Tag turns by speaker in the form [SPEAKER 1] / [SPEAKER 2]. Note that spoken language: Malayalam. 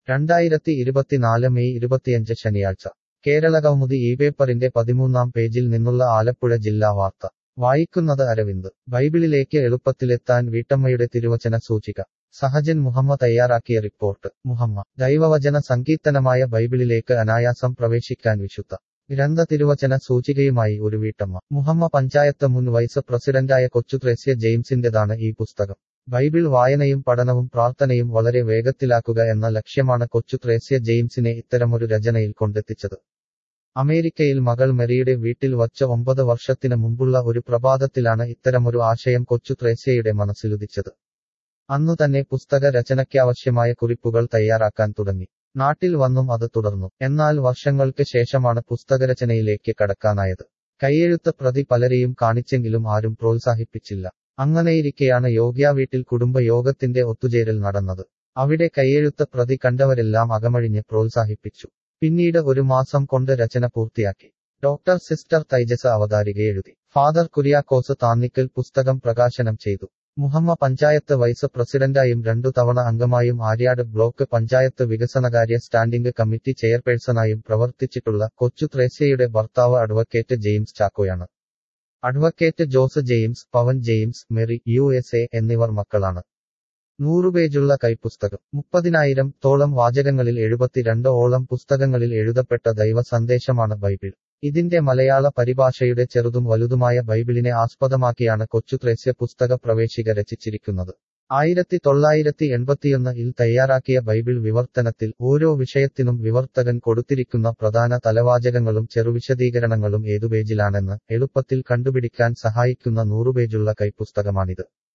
[SPEAKER 1] രണ്ടായിരത്തി ഇരുപത്തിനാല് മെയ് ഇരുപത്തിയഞ്ച് ശനിയാഴ്ച കേരളകൗമുദി ഈ പേപ്പറിന്റെ പതിമൂന്നാം പേജിൽ നിന്നുള്ള ആലപ്പുഴ ജില്ലാ വാർത്ത വായിക്കുന്നത് അരവിന്ദ് ബൈബിളിലേക്ക് എളുപ്പത്തിലെത്താൻ വീട്ടമ്മയുടെ തിരുവചന സൂചിക സഹജൻ മുഹമ്മ തയ്യാറാക്കിയ റിപ്പോർട്ട് മുഹമ്മ ദൈവവചന സങ്കീർത്തനമായ ബൈബിളിലേക്ക് അനായാസം പ്രവേശിക്കാൻ വിശുദ്ധ ഗ്രന്ഥ തിരുവചന സൂചികയുമായി ഒരു വീട്ടമ്മ മുഹമ്മ പഞ്ചായത്ത് മുൻ വൈസ് പ്രസിഡന്റായ കൊച്ചുത്രേസ്യ ജെയിംസിന്റേതാണ് ഈ പുസ്തകം ബൈബിൾ വായനയും പഠനവും പ്രാർത്ഥനയും വളരെ വേഗത്തിലാക്കുക എന്ന ലക്ഷ്യമാണ് കൊച്ചുത്രേസ്യ ജെയിംസിനെ ഇത്തരമൊരു രചനയിൽ കൊണ്ടെത്തിച്ചത് അമേരിക്കയിൽ മകൾ മെറിയുടെ വീട്ടിൽ വച്ച ഒമ്പത് വർഷത്തിന് മുമ്പുള്ള ഒരു പ്രഭാതത്തിലാണ് ഇത്തരമൊരു ആശയം കൊച്ചു ത്രേസ്യയുടെ മനസ്സിലുദിച്ചത് അന്നു തന്നെ പുസ്തക രചനയ്ക്കാവശ്യമായ കുറിപ്പുകൾ തയ്യാറാക്കാൻ തുടങ്ങി നാട്ടിൽ വന്നും അത് തുടർന്നു എന്നാൽ വർഷങ്ങൾക്ക് ശേഷമാണ് പുസ്തകരചനയിലേക്ക് കടക്കാനായത് കൈയെഴുത്ത് പ്രതി പലരെയും കാണിച്ചെങ്കിലും ആരും പ്രോത്സാഹിപ്പിച്ചില്ല അങ്ങനെയിരിക്കെയാണ് യോഗ്യ വീട്ടിൽ കുടുംബ യോഗത്തിന്റെ ഒത്തുചേരൽ നടന്നത് അവിടെ കൈയെഴുത്ത് പ്രതി കണ്ടവരെല്ലാം അകമഴിഞ്ഞ് പ്രോത്സാഹിപ്പിച്ചു പിന്നീട് ഒരു മാസം കൊണ്ട് രചന പൂർത്തിയാക്കി ഡോക്ടർ സിസ്റ്റർ തൈജസ് അവതാരിക എഴുതി ഫാദർ കുര്യാക്കോസ് താന്നിക്കൽ പുസ്തകം പ്രകാശനം ചെയ്തു മുഹമ്മ പഞ്ചായത്ത് വൈസ് പ്രസിഡന്റായും രണ്ടു തവണ അംഗമായും ആര്യാട് ബ്ലോക്ക് പഞ്ചായത്ത് വികസനകാര്യ സ്റ്റാൻഡിംഗ് കമ്മിറ്റി ചെയർപേഴ്സണായും പ്രവർത്തിച്ചിട്ടുള്ള കൊച്ചു ത്രേസ്യയുടെ ഭർത്താവ് അഡ്വക്കേറ്റ് ജെയിംസ് ചാക്കോയാണ് advocate Jose James Pavan James Mary U S A എന്നിവർ മക്കളാണ് നൂറുപേജുള്ള കൈപ്പുസ്തകം മുപ്പതിനായിരം തോളം വാചകങ്ങളിൽ എഴുപത്തിരണ്ട് ഓളം പുസ്തകങ്ങളിൽ എഴുതപ്പെട്ട ദൈവ സന്ദേശമാണ് ബൈബിൾ ഇതിന്റെ മലയാള പരിഭാഷയുടെ ചെറുതും വലുതുമായ ബൈബിളിനെ ആസ്പദമാക്കിയാണ് കൊച്ചുത്രേസ്യ പുസ്തക പ്രവേശിക രചിച്ചിരിക്കുന്നത് ആയിരത്തി തൊള്ളായിരത്തി എൺപത്തിയൊന്നിൽ തയ്യാറാക്കിയ ബൈബിൾ വിവർത്തനത്തിൽ ഓരോ വിഷയത്തിനും വിവർത്തകൻ കൊടുത്തിരിക്കുന്ന പ്രധാന തലവാചകങ്ങളും ചെറുവിശദീകരണങ്ങളും ഏതു പേജിലാണെന്ന് എളുപ്പത്തിൽ കണ്ടുപിടിക്കാൻ സഹായിക്കുന്ന നൂറുപേജുള്ള കൈപ്പുസ്തകമാണിത്